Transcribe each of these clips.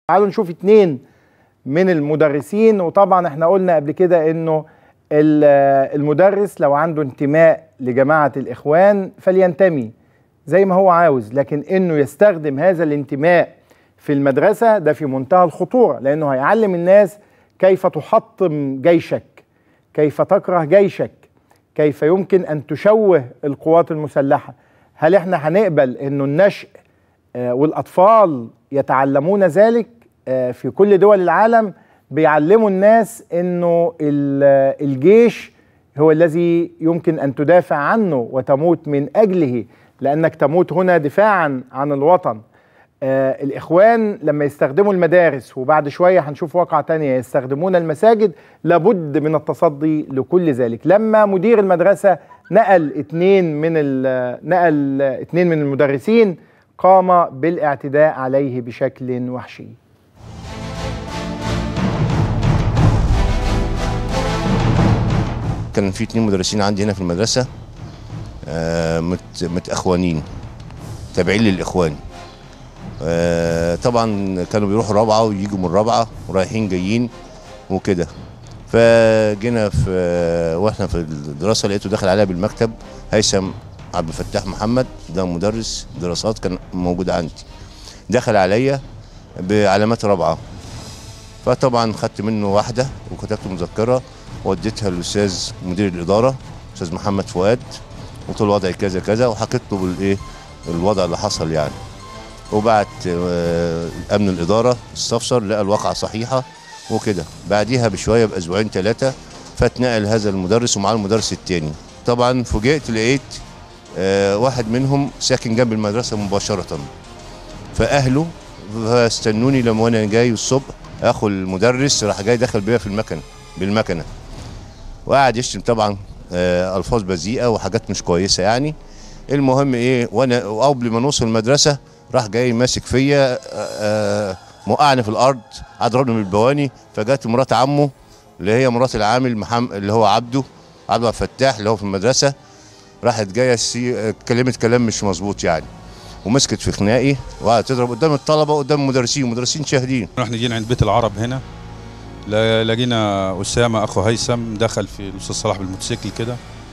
تعالوا نشوف اتنين من المدرسين وطبعا احنا قلنا قبل كده انه ال- المدرس لو عنده انتماء لجماعة الإخوان فلينتمي زي ما هو عاوز لكن انه يستخدم هذا الانتماء في المدرسة ده في منتهى الخطورة لأنه هيعلم الناس كيف تحطم جيشك كيف تكره جيشك كيف يمكن أن تشوه القوات المسلحة هل احنا هنقبل انه النشء آه، والأطفال يتعلمون ذلك آه، في كل دول العالم بيعلموا الناس انه ال- الجيش هو الذي يمكن ان تدافع عنه وتموت من اجله لانك تموت هنا دفاعا عن الوطن آه الاخوان لما يستخدموا المدارس وبعد شويه هنشوف واقعه تانية يستخدمون المساجد لابد من التصدي لكل ذلك لما مدير المدرسه نقل اتنين من ال- نقل اتنين من المدرسين قام بالاعتداء عليه بشكل وحشي كان في اتنين مدرسين عندي هنا في المدرسة آه، مت متأخوانين تابعين للإخوان آه، طبعا كانوا بيروحوا رابعة ويجوا من رابعة ورايحين جايين وكده فجينا في آه، واحنا في الدراسة لقيته داخل عليا بالمكتب هيثم عبد الفتاح محمد ده مدرس دراسات كان موجود عندي دخل عليا بعلامات رابعة فطبعا خدت منه واحدة وكتبت مذكرة وديتها للاستاذ مدير الاداره استاذ محمد فؤاد قلت له وضعي كذا كذا وحكيت له بالايه الوضع اللي حصل يعني وبعت آه، امن الاداره استفسر لقى الواقعه صحيحه وكده بعديها بشويه باسبوعين ثلاثه فاتنقل هذا المدرس ومعاه المدرس الثاني طبعا فوجئت لقيت آه، واحد منهم ساكن جنب المدرسه مباشره فاهله فاستنوني لما وانا جاي الصبح اخو المدرس راح جاي دخل بيا في المكنه بالمكنه وقعد يشتم طبعا آه، الفاظ بذيئه وحاجات مش كويسه يعني المهم ايه وانا قبل ما نوصل المدرسه راح جاي ماسك فيا آه، آه، موقعني في الارض قعد ضربني من البواني فجت مرات عمه اللي هي مرات العامل محمد اللي هو عبده عبد الفتاح اللي هو في المدرسه راحت جايه سي- اتكلمت كلام مش مظبوط يعني ومسكت في خناقي وقعدت تضرب قدام الطلبه وقدام المدرسين المدرسين شاهدين احنا جينا عند بيت العرب هنا لا- لقينا اسامه اخو هيثم دخل في الاستاذ صلاح بالموتوسيكل كده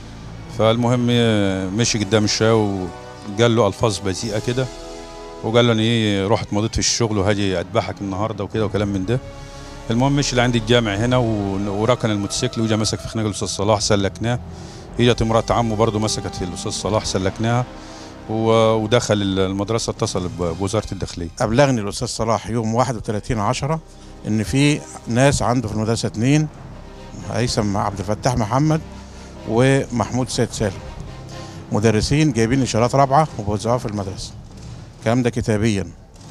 فالمهم آه، مشي قدام الشاو وقال له الفاظ بذيئه كده وقال له انا ايه رحت مضيت في الشغل وهاجي اذبحك النهارده وكده وكلام من ده المهم مشي لعند الجامع هنا و- وركن الموتوسيكل وجا مسك في خناق الاستاذ صلاح سلكناه اجت مرات عمه برضه مسكت في الاستاذ صلاح سلكناها و- ودخل المدرسه اتصل ب- بوزاره الداخليه أبلغني الأستاذ صلاح يوم 31 10 إن في ناس عنده في المدرسة اتنين هيثم عبد الفتاح محمد ومحمود سيد سالم مدرسين جايبين إشارات رابعة وبوزعوها في المدرسة الكلام ده كتابيا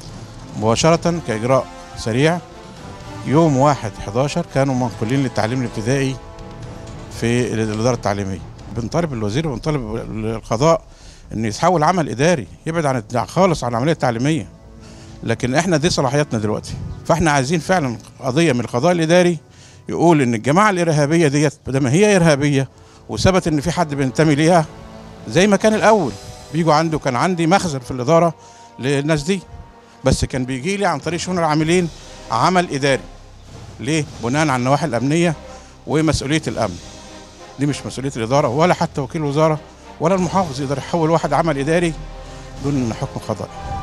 مباشرة كإجراء سريع يوم 1 11 كانوا منقولين للتعليم الابتدائي في الإدارة التعليمية بنطالب الوزير وبنطالب القضاء إنه يتحول عمل إداري يبعد عن الت- خالص عن العملية التعليمية لكن احنا دي صلاحياتنا دلوقتي فاحنا عايزين فعلا قضيه من القضاء الاداري يقول ان الجماعه الارهابيه ديت ما هي ارهابيه وثبت ان في حد بينتمي ليها زي ما كان الاول بيجوا عنده كان عندي مخزن في الاداره للناس دي بس كان بيجي لي عن طريق شؤون العاملين عمل اداري ليه بناء على النواحي الامنيه ومسؤوليه الامن دي مش مسؤوليه الاداره ولا حتى وكيل وزاره ولا المحافظ يقدر يحول واحد عمل اداري دون حكم قضائي